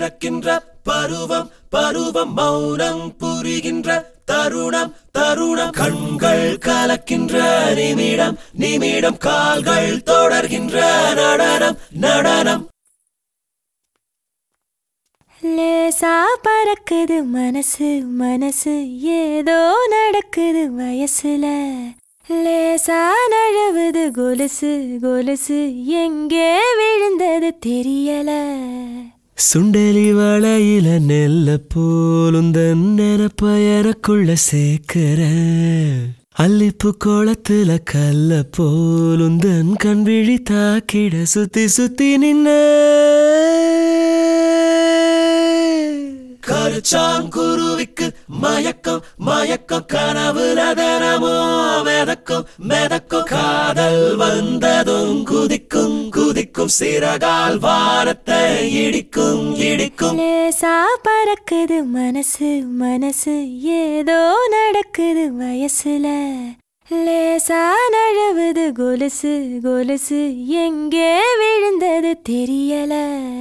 பிறக்கின்ற பருவம் பருவம் மௌனம் புரிகின்ற தருணம் தருணம் கண்கள் கலக்கின்ற நிமிடம் நிமிடம் கால்கள் தொடர்கின்ற நடனம் நடனம் லேசா பறக்குது மனசு மனசு ஏதோ நடக்குது வயசுல லேசா நழுவுது கொலுசு கொலுசு எங்கே விழுந்தது தெரியல சுண்டலி வளையில நெல்ல போலும் நெனப்ப எனக்குள்ள சேர்க்கிற அல்லிப்பு கோலத்துல கல்ல போலும் தன் கண் விழி தாக்கிட சுத்தி சுத்தி நின்ன கருச்சாங்குருவிக்கு மயக்கம் மயக்கம் கனவுல தினமோ மிதக்கும் மிதக்கும் காதல் வந்ததும் குதிக்கும் குதிக்கும் சிறகால் வானத்தை இடிக்கும் இடிக்கும் லேசா பறக்குது மனசு மனசு ஏதோ நடக்குது வயசுல லேசா நழுவுது கொலுசு கொலுசு எங்கே விழுந்தது தெரியல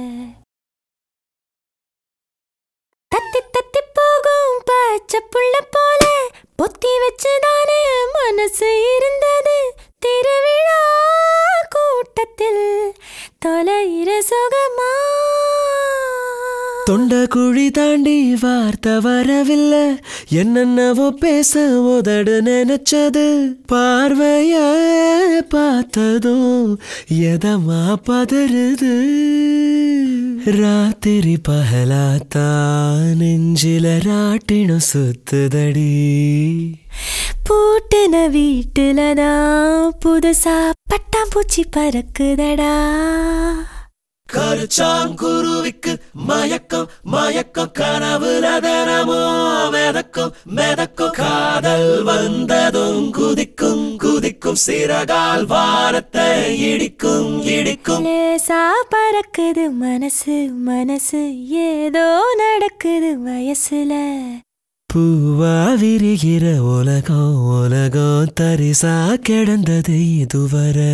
தத்தி தத்தி போகும் பச்சை புள்ள போல பொத்தி வச்சுதானே மனசு இருந்தது திருவிழா கூட்டத்தில் தொலைகிற சுகமா தொண்ட குழி தாண்டி வார்த்தை வரவில்லை என்னென்னவோ பேச உதடு நினைச்சது பார்வைய பார்த்ததும் எதமா பதறுது ராத்திரி பகலாத்தா நெஞ்சில ராட்டினம் சுத்துதடி பூட்டுன வீட்டுலதான் புதுசா பட்டாம்பூச்சி பறக்குதடா கருச்சாங்குருவிக்கு மயக்கம் மயக்கம் கனவுல தினமோ மிதக்கும் மிதக்கும் காதல் வந்ததும் குதிக்கும் குதிக்கும் சிறகால் வானத்தை இடிக்கும் இடிக்கும் லேசா பறக்குது மனசு மனசு ஏதோ நடக்குது வயசுல பூவா விரிகிற உலகம் உலகம் தரிசா கிடந்தது இதுவரை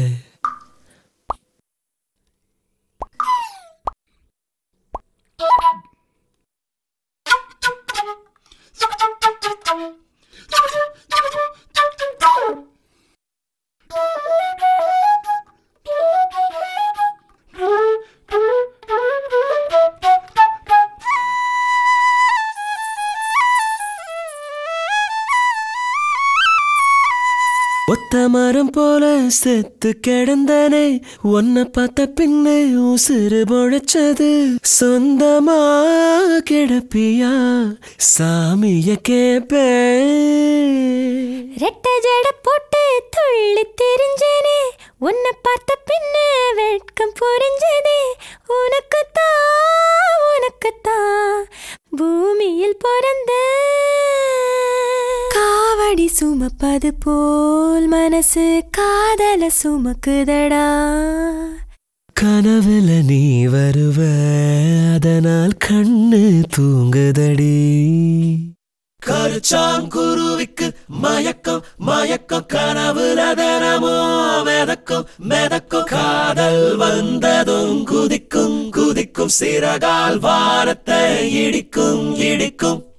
ஒத்த மரம் போல செத்து கிடந்தனே உன்னை பார்த்த பின்னே உசுறு பொழைச்சது சொந்தமா கிடப்பியா சாமிய கேப்பேன் ரெட்ட ஜட போட்டு துள்ளி திரிஞ்சேனே உன்னை பார்த்த பின்னே வெட்கம் புரிஞ்சதே உனக்குத்தான் உனக்குத்தான் பூமியில் பிறந்த காவடி சுமப்பது போல் மனசு காதல சுமக்குதடா கனவுல நீ வருவ அதனால் கண்ணு தூங்குதடி கருச்சாங்குருவிக்கு மயக்கம் மயக்கம் கனவுல தினமோ மிதக்கும் மிதக்கும் காதல் வந்ததும் குதிக்கும் குதிக்கும் சிறகால் வானத்தை இடிக்கும் இடிக்கும்